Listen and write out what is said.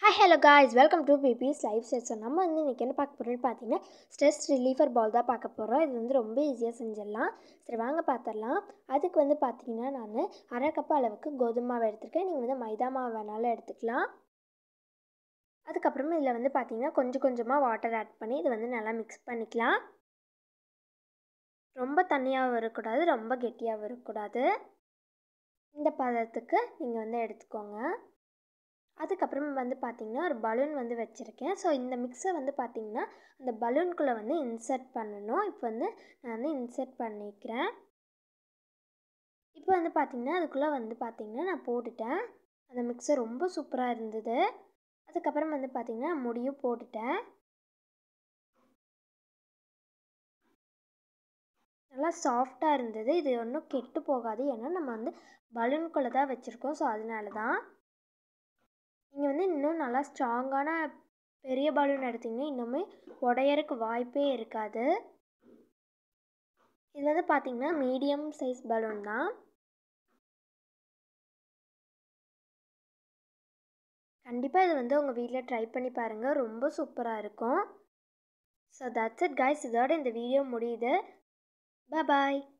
hi hello guys welcome to பிபிஸ் life set so நம்ம வந்து இன்றைக்கி என்ன பார்க்க போகிறோம்னு பார்த்தீங்கன்னா ஸ்ட்ரெஸ் ரிலீஃபர் பால் தான் பார்க்க போகிறோம் இது வந்து ரொம்ப ஈஸியாக செஞ்சிடலாம் சரி வாங்க பார்த்துடலாம் அதுக்கு வந்து பார்த்தீங்கன்னா நான் அரை கப் அளவுக்கு கோதுமை மாவு எடுத்துருக்கேன் நீங்கள் வந்து மைதா மாவு வேணாலும் எடுத்துக்கலாம் அதுக்கப்புறமா இதில் வந்து பார்த்தீங்கன்னா கொஞ்சம் கொஞ்சமாக வாட்டர் ஆட் பண்ணி இது வந்து நல்லா மிக்ஸ் பண்ணிக்கலாம் ரொம்ப தண்ணியாகவும் இருக்கக்கூடாது ரொம்ப கெட்டியாகவும் இருக்கக்கூடாது இந்த பதத்துக்கு நீங்கள் வந்து எடுத்துக்கோங்க அதுக்கப்புறம் வந்து பார்த்திங்கன்னா ஒரு பலூன் வந்து வச்சுருக்கேன் ஸோ இந்த மிக்ஸை வந்து பார்த்திங்கன்னா அந்த பலூனுக்குள்ளே வந்து இன்சர்ட் பண்ணணும் இப்போ வந்து நான் வந்து இன்சர்ட் பண்ணிக்கிறேன் இப்போ வந்து பார்த்திங்கன்னா அதுக்குள்ளே வந்து பார்த்திங்கன்னா நான் போட்டுட்டேன் அந்த மிக்ஸர் ரொம்ப சூப்பராக இருந்தது அதுக்கப்புறம் வந்து பார்த்திங்கன்னா முடியும் போட்டுட்டேன் நல்லா சாஃப்டாக இருந்தது இது ஒன்றும் கெட்டு போகாது ஏன்னா நம்ம வந்து பலூனுக்குள்ளே தான் வச்சுருக்கோம் ஸோ அதனால தான் நீங்கள் வந்து இன்னும் நல்லா ஸ்ட்ராங்கான பெரிய பலூன் எடுத்திங்கன்னா இன்னுமே உடையறக்கு வாய்ப்பே இருக்காது இது வந்து பார்த்திங்கன்னா மீடியம் சைஸ் பலூன் தான் கண்டிப்பாக இது வந்து உங்கள் வீட்டில் ட்ரை பண்ணி பாருங்கள் ரொம்ப சூப்பராக இருக்கும் ஸோ தட்ஸ் இட் கைஸ் இதோட இந்த வீடியோ முடியுது பாய்